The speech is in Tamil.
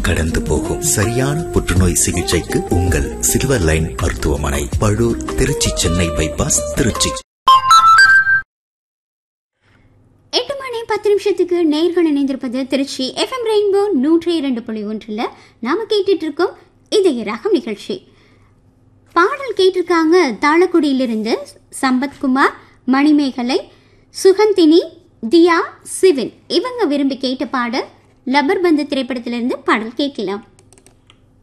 கடந்து போகும் சரியான புற்றுநோய் சிகிச்சைக்கு உங்கள் சில்வர் லைன் மருத்துவமனை பழூர் திருச்சி சென்னை பைபாஸ் திருச்சி எட்டு மணி பத்து நிமிஷத்துக்கு நேர்கள் இணைந்திருப்பது திருச்சி எஃப்எம் ரெயின்போ நூற்றி இரண்டு புள்ளி ஒன்றில் நாம கேட்டுட்டு இருக்கோம் இதய ரகம் நிகழ்ச்சி பாடல் கேட்டிருக்காங்க தாளக்குடியிலிருந்து சம்பத்குமார் மணிமேகலை சுகந்தினி தியா சிவின் இவங்க விரும்பி கேட்ட பாடல் லப்பர் பந்து திரைப்படத்திலிருந்து பாடல் கேட்கலாம்